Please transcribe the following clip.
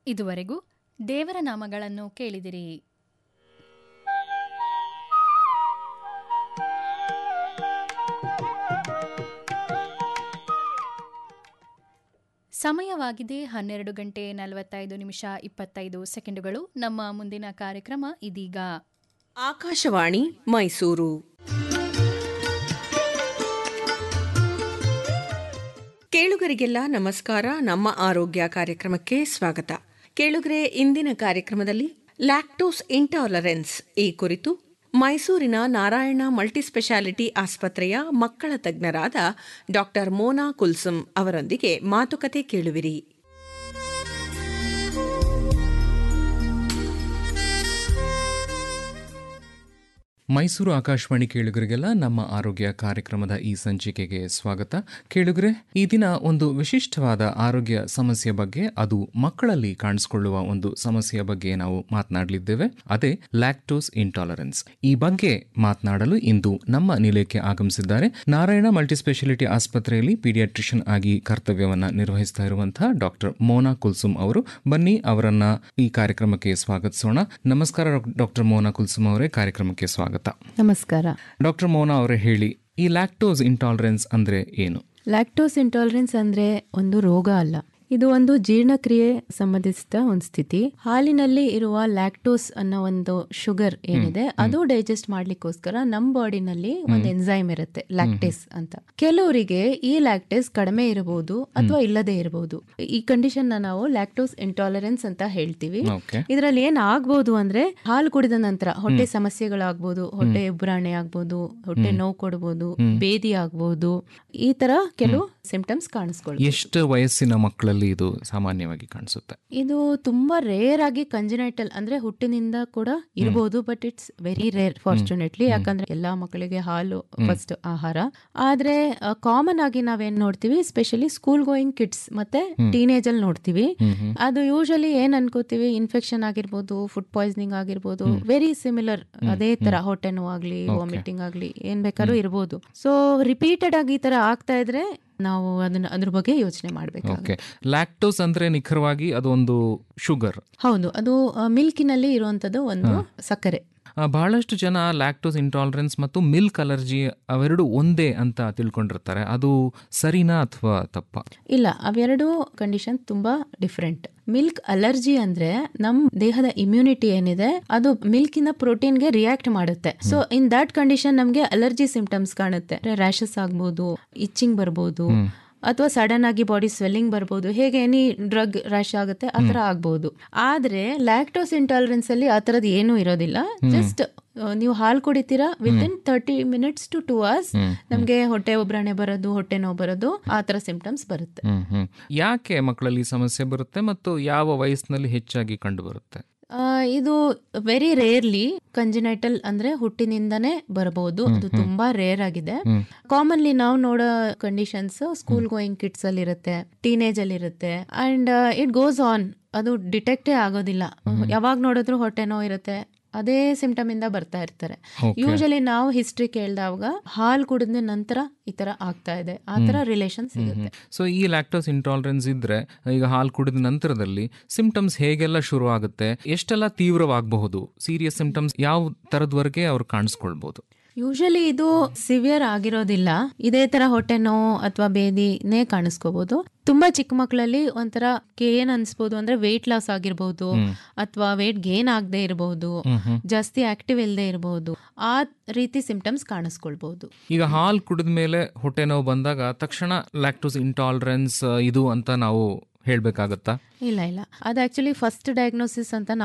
ಇದುವರೆಗೂ ದೇವರ ನಾಮಗಳನ್ನು ಕೇಳಿದಿರಿ ಸಮಯವಾಗಿದೆ ಹನ್ನೆರಡು ಗಂಟೆ ನಲವತ್ತೈದು ನಿಮಿಷ ಇಪ್ಪತ್ತೈದು ಸೆಕೆಂಡುಗಳು ನಮ್ಮ ಮುಂದಿನ ಕಾರ್ಯಕ್ರಮ ಇದೀಗ ಆಕಾಶವಾಣಿ ಮೈಸೂರು ಕೇಳುಗರಿಗೆಲ್ಲ ನಮಸ್ಕಾರ ನಮ್ಮ ಆರೋಗ್ಯ ಕಾರ್ಯಕ್ರಮಕ್ಕೆ ಸ್ವಾಗತ ಕೇಳುಗರೆ ಇಂದಿನ ಕಾರ್ಯಕ್ರಮದಲ್ಲಿ ಲ್ಯಾಕ್ಟೋಸ್ ಇಂಟಾಲರೆನ್ಸ್ ಈ ಕುರಿತು ಮೈಸೂರಿನ ನಾರಾಯಣ ಮಲ್ಟಿಸ್ಪೆಷಾಲಿಟಿ ಆಸ್ಪತ್ರೆಯ ಮಕ್ಕಳ ತಜ್ಞರಾದ ಡಾಕ್ಟರ್ ಮೋನಾ ಕುಲ್ಸುಂ ಅವರೊಂದಿಗೆ ಮಾತುಕತೆ ಕೇಳುವಿರಿ ಮೈಸೂರು ಆಕಾಶವಾಣಿ ಕೇಳುಗರಿಗೆಲ್ಲ ನಮ್ಮ ಆರೋಗ್ಯ ಕಾರ್ಯಕ್ರಮದ ಈ ಸಂಚಿಕೆಗೆ ಸ್ವಾಗತ ಕೇಳುಗರೆ ಈ ದಿನ ಒಂದು ವಿಶಿಷ್ಟವಾದ ಆರೋಗ್ಯ ಸಮಸ್ಯೆ ಬಗ್ಗೆ ಅದು ಮಕ್ಕಳಲ್ಲಿ ಕಾಣಿಸಿಕೊಳ್ಳುವ ಒಂದು ಸಮಸ್ಯೆಯ ಬಗ್ಗೆ ನಾವು ಮಾತನಾಡಲಿದ್ದೇವೆ ಅದೇ ಲ್ಯಾಕ್ಟೋಸ್ ಇಂಟಾಲರೆನ್ಸ್ ಈ ಬಗ್ಗೆ ಮಾತನಾಡಲು ಇಂದು ನಮ್ಮ ನಿಲಯಕ್ಕೆ ಆಗಮಿಸಿದ್ದಾರೆ ನಾರಾಯಣ ಮಲ್ಟಿಸ್ಪೆಷಾಲಿಟಿ ಆಸ್ಪತ್ರೆಯಲ್ಲಿ ಪೀಡಿಯಾಟ್ರಿಷಿಯನ್ ಆಗಿ ಕರ್ತವ್ಯವನ್ನ ನಿರ್ವಹಿಸ್ತಾ ಇರುವಂತಹ ಡಾಕ್ಟರ್ ಮೋನಾ ಕುಲ್ಸುಮ್ ಅವರು ಬನ್ನಿ ಅವರನ್ನ ಈ ಕಾರ್ಯಕ್ರಮಕ್ಕೆ ಸ್ವಾಗತಿಸೋಣ ನಮಸ್ಕಾರ ಡಾಕ್ಟರ್ ಮೋನಾ ಕುಲ್ಸುಮ್ ಅವರೇ ಕಾರ್ಯಕ್ರಮಕ್ಕೆ ಸ್ವಾಗತ ನಮಸ್ಕಾರ ಡಾಕ್ಟರ್ ಮೋನಾ ಅವರೇ ಹೇಳಿ ಈ ಲ್ಯಾಕ್ಟೋಸ್ ಇಂಟಾಲರೆನ್ಸ್ ಅಂದ್ರೆ ಏನು ಲ್ಯಾಕ್ಟೋಸ್ ಇಂಟಾಲರೆನ್ಸ್ ಅಂದ್ರೆ ಒಂದು ರೋಗ ಅಲ್ಲ ಇದು ಒಂದು ಜೀರ್ಣಕ್ರಿಯೆ ಸಂಬಂಧಿಸಿದ ಒಂದು ಸ್ಥಿತಿ ಹಾಲಿನಲ್ಲಿ ಇರುವ ಲ್ಯಾಕ್ಟೋಸ್ ಅನ್ನೋ ಒಂದು ಶುಗರ್ ಏನಿದೆ ಅದು ಡೈಜೆಸ್ಟ್ ಮಾಡ್ಲಿಕ್ಕೋಸ್ಕರ ನಮ್ ಬಾಡಿನಲ್ಲಿ ಒಂದು ಎನ್ಸೈಮ್ ಇರುತ್ತೆ ಲ್ಯಾಕ್ಟೇಸ್ ಅಂತ ಕೆಲವರಿಗೆ ಈ ಲ್ಯಾಕ್ಟೇಸ್ ಕಡಿಮೆ ಇರಬಹುದು ಅಥವಾ ಇಲ್ಲದೆ ಇರಬಹುದು ಈ ಕಂಡೀಷನ್ ನಾವು ಲ್ಯಾಕ್ಟೋಸ್ ಇಂಟಾಲರೆನ್ಸ್ ಅಂತ ಹೇಳ್ತೀವಿ ಓಕೆ ಇದರಲ್ಲಿ ಏನ್ ಆಗ್ಬೋದು ಅಂದ್ರೆ ಹಾಲು ಕುಡಿದ ನಂತರ ಹೊಟ್ಟೆ ಸಮಸ್ಯೆಗಳಾಗ್ಬೋದು ಹೊಟ್ಟೆ ಉಬ್ರಾಣೆ ಆಗ್ಬೋದು ಹೊಟ್ಟೆ ನೋವು ಕೊಡ್ಬೋದು ಬೇದಿ ಆಗ್ಬೋದು ಈ ತರ ಕೆಲವು ಸಿಂಪ್ಟಮ್ಸ್ ಕಾಣಿಸ್ಕೊಳ್ಬೋದು ಎಷ್ಟು ವಯಸ್ಸಿನ ಮಕ್ಕಳಲ್ಲಿ ಇದು ಸಾಮಾನ್ಯವಾಗಿ ಕಾಣಿಸುತ್ತೆ ಇದು ತುಂಬಾ ರೇರ್ ಆಗಿ ಕಂಜಿನೈಟಲ್ ಅಂದ್ರೆ ಹುಟ್ಟಿನಿಂದ ಕೂಡ ಇರಬಹುದು but it's very rare fortunately ಯಾಕಂದ್ರೆ ಎಲ್ಲಾ ಮಕ್ಕಳಿಗೆ ಹಾಲು ಫಸ್ಟ್ ಆಹಾರ ಆದ್ರೆ ಕಾಮನ್ ಆಗಿ ನಾವೇನ್ ನೋಡ್ತೀವಿ ಸ್ಪೆಷಲಿ ಸ್ಕೂಲ್ ಗೋಯಿಂಗ್ ಕಿಡ್ಸ್ ಮತ್ತೆ ಟೀನೇಜ್ ಅಲ್ಲಿ ನೋಡ್ತೀವಿ ಅದು ಯೂಶಲಿ ಏನ್ ಅನ್ಕೋತೀವಿ ಇನ್ಫೆಕ್ಷನ್ ಆಗಿರ್ಬೋದು ಫುಡ್ ಪಾಯ್ಸನಿಂಗ್ ಆಗಿರ್ಬೋದು ವೆರಿ ಸಿಮಿಲರ್ ಅದೇ ತರ ಹೊಟ್ಟೆ ನೋವಾಗ್ಲಿ ವಾಮಿಟಿಂಗ್ ಆಗ್ಲಿ ಏನ್ ಬೇಕಾದ್ರೂ ಇರ್ಬೋದು ಸೊ ರಿಪೀಟೆಡ್ ಆಗಿ ಈ ತರ ಆಗ್ತಾ ಇದ್ರೆ ನಾವು ಅದನ್ನ ಅದ್ರ ಬಗ್ಗೆ ಯೋಚನೆ ಮಾಡ್ಬೇಕು ಓಕೆ ಲ್ಯಾಕ್ಟೋಸ್ ಅಂದ್ರೆ ನಿಖರವಾಗಿ ಅದೊಂದು ಶುಗರ್ ಹೌದು ಅದು ಮಿಲ್ಕಿನಲ್ಲಿ ಇರುವಂತದ್ದು ಒಂದು ಸಕ್ಕರೆ ಆ, ಬಹಳಷ್ಟು ಜನ ಲ್ಯಾಕ್ಟೋಸ್ ಇಂಟಾಲರೆನ್ಸ್ ಮತ್ತು ಮಿಲ್ಕ್ ಅಲರ್ಜಿ ಅವೆರಡು ಒಂದೇ ಅಂತ ತಿಳ್ಕೊಂಡಿರ್ತಾರೆ ಅದು ಸರಿನಾ ಅಥವಾ ತಪ್ಪ ಇಲ್ಲ ಅವೆರಡು ಕಂಡೀಷನ್ ತುಂಬಾ ಡಿಫ್ರೆಂಟ್ ಮಿಲ್ಕ್ ಅಲರ್ಜಿ ಅಂದ್ರೆ ನಮ್ ದೇಹದ ಇಮ್ಯುನಿಟಿ ಏನಿದೆ ಅದು ಮಿಲ್ಕಿನ ಪ್ರೋಟೀನ್ಗೆ ರಿಯಾಕ್ಟ್ ಮಾಡುತ್ತೆ ಸೊ ಇನ್ ದಟ್ ಕಂಡೀಷನ್ ನಮ್ಗೆ ಅಲರ್ಜಿ ಸಿಂಪ್ಟಮ್ಸ್ ಕಾಣುತ್ತೆ ರ್ಯಾಶಸ್ ಆಗ್ಬೋದು ಇಚ್ಚಿಂಗ್ ಬರ್ಬೋದು ಅಥವಾ ಸಡನ್ ಆಗಿ ಬಾಡಿ ಸ್ವೆಲ್ಲಿಂಗ್ ಬರ್ಬೋದು ಹೇಗೆ ಎನಿ ಡ್ರಗ್ ರ್ಯಾಶ್ ಆಗುತ್ತೆ ಆ ತರ ಆಗ್ಬೋದು ಆದ್ರೆ ಲ್ಯಾಕ್ಟೋಸ್ ಇಂಟಾಲರೆನ್ಸ್ ಅಲ್ಲಿ ಆ ತರದ್ ಏನೂ ಇರೋದಿಲ್ಲ ಜಸ್ಟ್ ನೀವು ಹಾಲು ಕುಡಿತೀರಾ within thirty minutes to two hours ನಮ್ಗೆ ಹೊಟ್ಟೆ ಒಬ್ರಾಣೆ ಬರೋದು ಹೊಟ್ಟೆ ನೋವು ಬರೋದು ಆ ತರ ಸಿಂಪ್ಟಮ್ಸ್ ಬರುತ್ತೆ ಹ್ಮ್ ಹ್ಮ್ ಯಾಕೆ ಮಕ್ಕಳಲ್ಲಿ ಸಮಸ್ಯೆ ಬರುತ್ತೆ ಮತ್ತು ಯಾವ ವಯಸ್ಸಿನಲ್ಲಿ ಹೆಚ್ಚಾಗಿ ಕಂಡು ಬರುತ್ತೆ ಆ, ಇದು ವೆರಿ ರೇರ್ಲಿ ಕಂಜಿನೈಟಲ್ ಅಂದ್ರೆ ಹುಟ್ಟಿನಿಂದನೇ ಬರಬಹುದು ಅದು ತುಂಬಾ ರೇರ್ ಆಗಿದೆ ಕಾಮನ್ಲಿ ನಾವು ನೋಡೋ ಕಂಡೀಷನ್ಸ್ ಸ್ಕೂಲ್ ಗೋಯಿಂಗ್ ಕಿಡ್ಸ್ ಅಲ್ಲಿ ಇರುತ್ತೆ ಟೀನೇಜ್ ಅಲ್ಲಿ ಇರುತ್ತೆ ಅಂಡ್ ಇಟ್ ಗೋಸ್ ಆನ್ ಅದು ಡಿಟೆಕ್ಟೇ ಆಗೋದಿಲ್ಲ ಯಾವಾಗ ನೋಡಿದ್ರು ಹೊಟ್ಟೆ ನೋವು ಇರುತ್ತೆ ಅದೇ ಸಿಂಪ್ಟಮ್ ಇಂದ ಬರ್ತಾ ಇರ್ತಾರೆ ಯೂಶಲಿ ನಾವು ಹಿಸ್ಟ್ರಿ ಕೇಳಿದಾಗ ಹಾಲು ಕುಡಿದ ನಂತರ ಈ ತರ ಆಗ್ತಾ ಇದೆ ಆ ತರ ರಿಲೇಷನ್ ಸಿಗುತ್ತೆ ಸೊ ಈ ಲ್ಯಾಕ್ಟೋಸ್ ಇಂಟಾಲರೆನ್ಸ್ ಇದ್ರೆ ಈಗ ಹಾಲು ಕುಡಿದ ನಂತರದಲ್ಲಿ ಸಿಂಪ್ಟಮ್ಸ್ ಹೇಗೆಲ್ಲ ಶುರು ಆಗುತ್ತೆ ಎಷ್ಟೆಲ್ಲ ತೀವ್ರವಾಗಬಹುದು ಸೀರಿಯಸ್ ಸಿಂಪ್ಟಮ್ಸ್ ಯಾವ ತರದವರೆಗೆ ಅವ್ರು ಕಾಣಿಸ್ಕೊಳ್ಬಹುದು ಯೂಶಲಿ ಇದು ಸಿವಿಯರ್ ಆಗಿರೋದಿಲ್ಲ ಇದೇ ತರ ಹೊಟ್ಟೆ ನೋವು ಅಥವಾ ಬೇದಿನೇ ಕಾಣಿಸ್ಕೋಬಹುದು ತುಂಬಾ ಚಿಕ್ಕ ಮಕ್ಕಳಲ್ಲಿ ಒಂಥರ ಏನ್ ಅನ್ಸ್ಬೋದು ಅಂದ್ರೆ ವೆಯ್ಟ್ ಲಾಸ್ ಆಗಿರ್ಬೋದು ಅಥವಾ ವೆಯ್ಟ್ ಗೇನ್ ಆಗದೆ ಇರಬಹುದು ಜಾಸ್ತಿ ಆಕ್ಟಿವ್ ಇಲ್ಲದೆ ಇರಬಹುದು ಆ ರೀತಿ ಸಿಂಪ್ಟಮ್ಸ್ ಕಾಣಿಸ್ಕೊಳ್ಬಹುದು ಈಗ ಹಾಲು ಕುಡಿದ ಮೇಲೆ ಹೊಟ್ಟೆ ನೋವು ಬಂದಾಗ ತಕ್ಷಣ ಲ್ಯಾಕ್ಟೋಸ್ ಇಂಟಾಲರೆನ್ಸ್ ಇದು ಅಂತ ನಾವು ಹೇಳ್ಬೇಕಾಗತ್ತಾ ಇಲ್ಲ ಇಲ್ಲ ಅದು ಆಕ್ಚುಲಿ ಫಸ್ಟ್ ಡಯಾಗ್ನೋಸಿಸ್ ಅಂತ ನಾವು